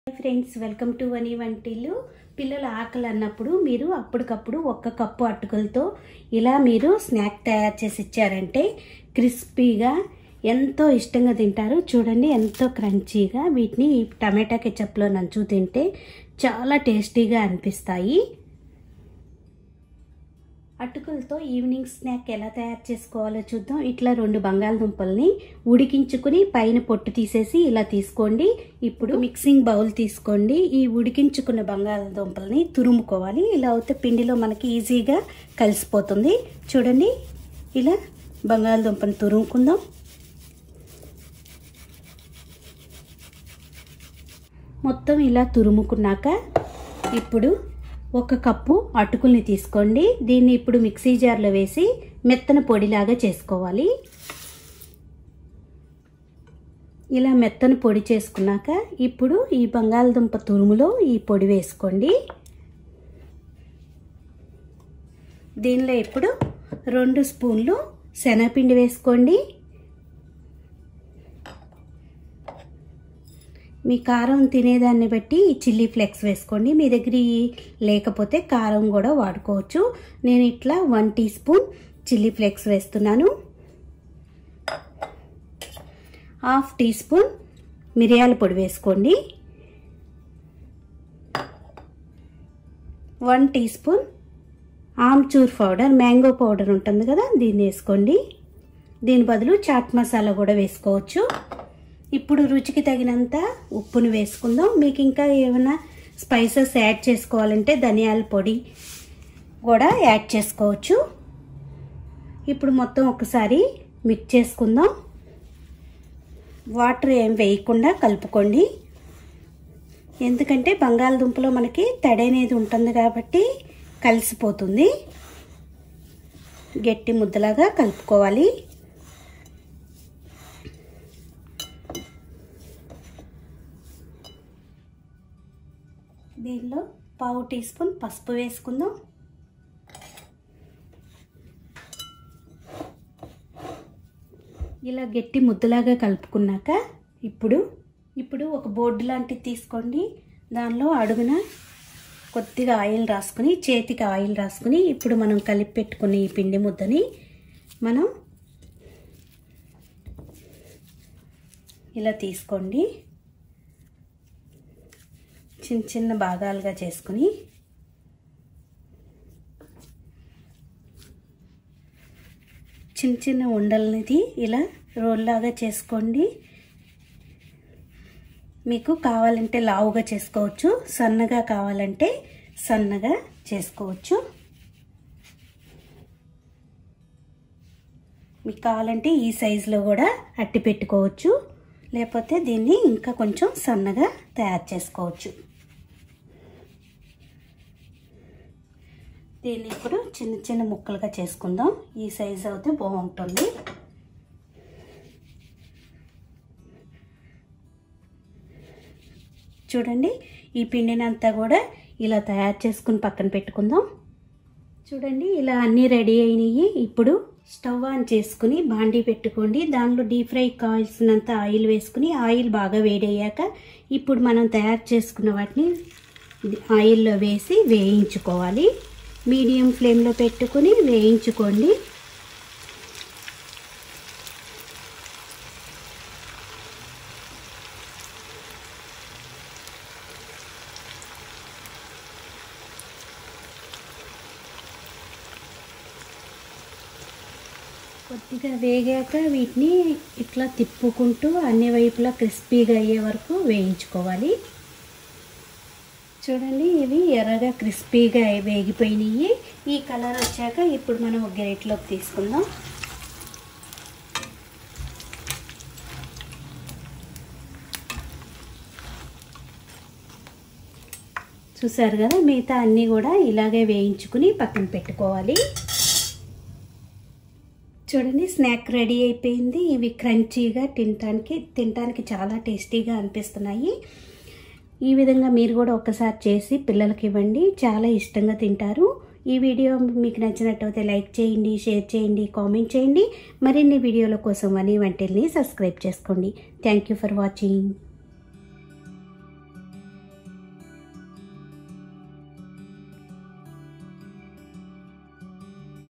friends welcome to వనీ వంటిల్లు పిల్లల ఆకలి అన్నప్పుడు మీరు అప్పటికప్పుడు ఒక్క కప్పు అటుకులతో ఇలా మీరు స్నాక్ తయారు చేసి ఇచ్చారంటే క్రిస్పీగా ఎంతో ఇష్టంగా తింటారు చూడండి ఎంతో క్రంచీగా వీటిని ఈ టమాటా కెచప్లో నంచు తింటే చాలా టేస్టీగా అనిపిస్తాయి అటుకులతో ఈవినింగ్ స్నాక్ ఎలా తయారు చేసుకోవాలో చూద్దాం ఇట్లా రెండు బంగాళదుంపల్ని ఉడికించుకుని పైన పొట్టు తీసేసి ఇలా తీసుకోండి ఇప్పుడు మిక్సింగ్ బౌల్ తీసుకోండి ఈ ఉడికించుకున్న బంగాళదుంపల్ని తురుముకోవాలి ఇలా అయితే పిండిలో మనకి ఈజీగా కలిసిపోతుంది చూడండి ఇలా బంగాళదుంపని తురుముకుందాం మొత్తం ఇలా తురుముకున్నాక ఇప్పుడు ఒక కప్పు అటుకుల్ని తీసుకోండి దీన్ని ఇప్పుడు మిక్సీ జార్లో వేసి మెత్తన పొడిలాగా చేసుకోవాలి ఇలా మెత్తన పొడి చేసుకున్నాక ఇప్పుడు ఈ బంగాళదుంప తురుములో ఈ పొడి వేసుకోండి దీనిలో ఇప్పుడు రెండు స్పూన్లు శనగపిండి వేసుకోండి మీ కారం తినేదాన్ని బట్టి చిల్లీ ఫ్లేక్స్ వేసుకోండి మీ దగ్గర లేకపోతే కారం కూడా వాడుకోవచ్చు నేను ఇట్లా one teaspoon chilli flakes వేస్తున్నాను హాఫ్ టీ స్పూన్ మిరియాల పొడి వేసుకోండి one teaspoon amchur powder mango powder ఉంటుంది కదా దీన్ని వేసుకోండి దీని బదులు చాట్ మసాలా కూడా వేసుకోవచ్చు ఇప్పుడు రుచికి తగినంత ఉప్పును వేసుకుందాం మీకు ఇంకా ఏమైనా స్పైసెస్ యాడ్ చేసుకోవాలంటే ధనియాల పొడి కూడా యాడ్ చేసుకోవచ్చు ఇప్పుడు మొత్తం ఒకసారి మిక్స్ చేసుకుందాం వాటర్ ఏం వేయకుండా కలుపుకోండి ఎందుకంటే బంగాళదుంపలో మనకి తడి అనేది ఉంటుంది కాబట్టి కలిసిపోతుంది గట్టి ముద్దలాగా కలుపుకోవాలి దీనిలో పావు టీ స్పూన్ పసుపు వేసుకుందాం ఇలా గట్టి ముద్దలాగా కలుపుకున్నాక ఇప్పుడు ఇప్పుడు ఒక బోర్డు లాంటిది తీసుకోండి దానిలో అడుగున కొద్దిగా ఆయిల్ రాసుకుని చేతికి ఆయిల్ రాసుకుని ఇప్పుడు మనం కలిపి పెట్టుకుని ఈ పిండి ముద్దని మనం ఇలా తీసుకోండి చిన్న చిన్న భాగాలుగా చేసుకుని చిన్న చిన్న ఉండలనిది ఇలా రోల్లాగా చేసుకోండి మీకు కావాలంటే లావుగా చేసుకోవచ్చు సన్నగా కావాలంటే సన్నగా చేసుకోవచ్చు మీకు కావాలంటే ఈ సైజులో కూడా అట్టి పెట్టుకోవచ్చు లేకపోతే దీన్ని ఇంకా కొంచెం సన్నగా తయారు చేసుకోవచ్చు దీన్ని ఇప్పుడు చిన్న చిన్న ముక్కలుగా చేసుకుందాం ఈ సైజు అయితే బాగుంటుంది చూడండి ఈ పిండిని అంతా కూడా ఇలా తయారు చేసుకుని పక్కన పెట్టుకుందాం చూడండి ఇలా అన్నీ రెడీ అయినాయి ఇప్పుడు స్టవ్ ఆన్ చేసుకుని బాండీ పెట్టుకోండి దానిలో డీప్ ఫ్రై కావాల్సినంత ఆయిల్ వేసుకుని ఆయిల్ బాగా వేడయ్యాక ఇప్పుడు మనం తయారు చేసుకున్న వాటిని ఆయిల్లో వేసి వేయించుకోవాలి మీడియం ఫ్లేమ్లో పెట్టుకుని వేయించుకోండి కొద్దిగా వేగాక వీటిని ఇట్లా తిప్పుకుంటూ అన్ని వైపులా క్రిస్పీగా అయ్యే వరకు వేయించుకోవాలి చూడండి ఇవి ఎర్రగా క్రిస్పీగా వేగిపోయినాయి ఈ కలర్ వచ్చాక ఇప్పుడు మనం ఒక గరిటలోకి తీసుకుందాం చూసారు కదా మిగతా అన్నీ కూడా ఇలాగే వేయించుకుని పక్కన పెట్టుకోవాలి చూడండి స్నాక్ రెడీ అయిపోయింది ఇవి క్రంచీగా తినటానికి తినటానికి చాలా టేస్టీగా అనిపిస్తున్నాయి ఈ విధంగా మీరు కూడా ఒకసారి చేసి పిల్లలకి ఇవ్వండి చాలా ఇష్టంగా తింటారు ఈ వీడియో మీకు నచ్చినట్టయితే లైక్ చేయండి షేర్ చేయండి కామెంట్ చేయండి మరిన్ని వీడియోల కోసం అని వంటల్ని సబ్స్క్రైబ్ చేసుకోండి థ్యాంక్ యూ ఫర్ వాచింగ్